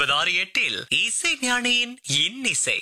ஒன்பது ஆறு எட்டில் இசை ஞானியின் இன்னிசை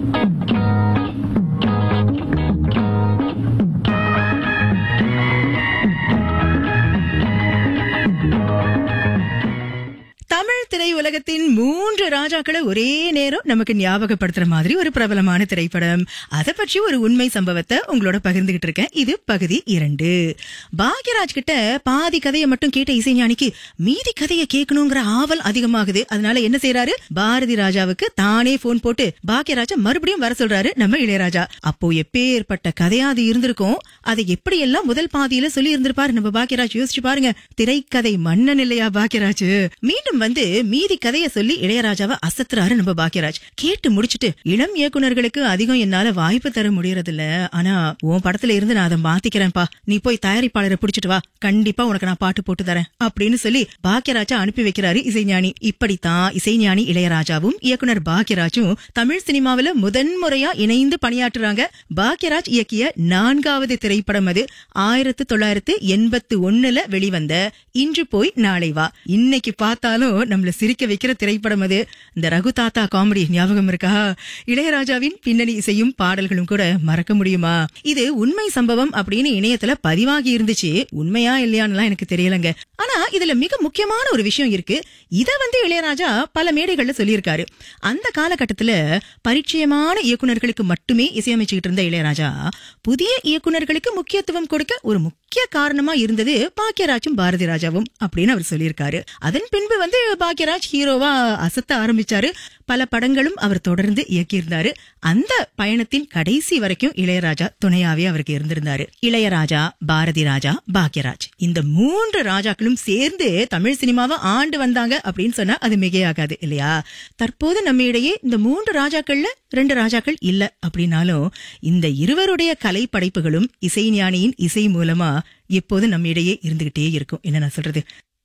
தமிழ் திரையுலகத்தின் மூன்று ராஜாக்களை ஒரே நேரம் நமக்கு ஞாபகப்படுத்துற மாதிரி ஒரு பிரபலமான திரைப்படம் அதை பற்றி ஒரு உண்மை சம்பவத்தை உங்களோட பகிர்ந்துகிட்டு இருக்கேன் இது பகுதி இரண்டு பாக்யராஜ் கிட்ட பாதி கதையை மட்டும் கேட்ட இசைஞானிக்கு மீதி கதையை கேட்கணுங்கிற ஆவல் அதிகமாகுது அதனால என்ன செய்யறாரு பாரதி ராஜாவுக்கு தானே போன் போட்டு பாக்யராஜா மறுபடியும் வர சொல்றாரு நம்ம இளையராஜா அப்போ எப்பேற்பட்ட கதையா அது இருந்திருக்கும் அதை எப்படி எல்லாம் முதல் பாதியில சொல்லி இருந்திருப்பாரு நம்ம பாக்யராஜ் யோசிச்சு பாருங்க திரைக்கதை மன்னன் இல்லையா பாக்யராஜ் மீண்டும் வந்து மீதி கதையை சொல்லி இளையராஜாவை அசத்துறாரு நம்ம பாக்யராஜ் கேட்டு முடிச்சிட்டு இளம் இயக்குனர்களுக்கு அதிகம் என்னால வாய்ப்பு தர முடியறது இல்ல ஆனா உன் படத்துல இருந்து நான் அதை மாத்திக்கிறேன்ப்பா நீ போய் தயாரிப்பாளரை புடிச்சிட்டு வா கண்டிப்பா உனக்கு நான் பாட்டு போட்டு தரேன் அப்படின்னு சொல்லி பாக்யராஜா அனுப்பி வைக்கிறாரு இசைஞானி இப்படித்தான் இசைஞானி இளையராஜாவும் இயக்குனர் பாக்யராஜும் தமிழ் சினிமாவில முதன்முறையா இணைந்து பணியாற்றுறாங்க பாக்யராஜ் இயக்கிய நான்காவது திரைப்படம் அது ஆயிரத்து தொள்ளாயிரத்து எண்பத்து ஒண்ணுல வெளிவந்த இன்று போய் நாளை வா இன்னைக்கு பார்த்தாலும் நம்மள சிரிக்க வைக்கிற திரைப்படம் அது இந்த ரகு தாத்தா காமெடி ஞாபகம் இருக்கா இளையராஜாவின் பின்னணி இசையும் பாடல்களும் கூட மறக்க முடியுமா இது உண்மை சம்பவம் அப்படின்னு இணையத்துல பதிவாகி இருந்துச்சு உண்மையா இல்லையான்னுலாம் எனக்கு தெரியலங்க ஆனா இதுல மிக முக்கியமான ஒரு விஷயம் இருக்கு இத வந்து இளையராஜா பல மேடைகள்ல சொல்லியிருக்காரு அந்த காலகட்டத்துல பரிச்சயமான இயக்குனர்களுக்கு மட்டுமே இசையமைச்சுக்கிட்டு இருந்த இளையராஜா புதிய இயக்குனர்களுக்கு முக்கியத்துவம் கொடுக்க ஒரு முக்கிய காரணமா இருந்தது பாக்யராஜும் பாரதி ராஜாவும் அப்படின்னு அவர் சொல்லியிருக்காரு அதன் பின்பு வந்து பாக்யராஜ் ஹீரோவா அசத்த ஆரம்பிச்சாரு பல படங்களும் அவர் தொடர்ந்து இயக்கியிருந்தாரு அந்த பயணத்தின் கடைசி வரைக்கும் இளையராஜா துணையாவே அவருக்கு இருந்திருந்தாரு இளையராஜா பாரதி ராஜா பாக்யராஜ் இந்த மூன்று ராஜாக்களும் சேர்ந்து தமிழ் சினிமாவை ஆண்டு வந்தாங்க அப்படின்னு சொன்னா அது மிகையாகாது இல்லையா தற்போது நம்ம இடையே இந்த மூன்று ராஜாக்கள்ல ரெண்டு ராஜாக்கள் இல்ல அப்படின்னாலும் இந்த இருவருடைய கலை படைப்புகளும் இசைஞானியின் இசை மூலமா எப்போது நம்ம இடையே இருந்துகிட்டே இருக்கும் என்ன நான் சொல்றது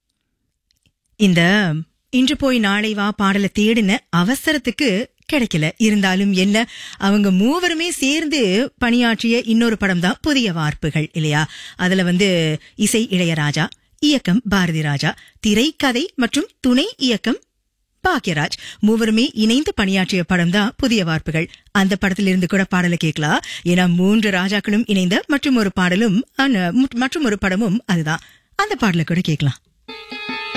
இந்த இன்று போய் நாளை வா பாடலை தேடின அவசரத்துக்கு கிடைக்கல இருந்தாலும் என்ன அவங்க மூவருமே சேர்ந்து பணியாற்றிய இன்னொரு படம் தான் புதிய வார்ப்புகள் இல்லையா அதுல வந்து இசை இளையராஜா இயக்கம் பாரதி ராஜா திரைக்கதை மற்றும் துணை இயக்கம் பாக்யராஜ் மூவருமே இணைந்து பணியாற்றிய படம் தான் புதிய வார்ப்புகள் அந்த படத்திலிருந்து கூட பாடலை கேட்கலாம் ஏன்னா மூன்று ராஜாக்களும் இணைந்த மற்றும் ஒரு பாடலும் மற்றும் ஒரு படமும் அதுதான் அந்த பாடலை கூட கேட்கலாம்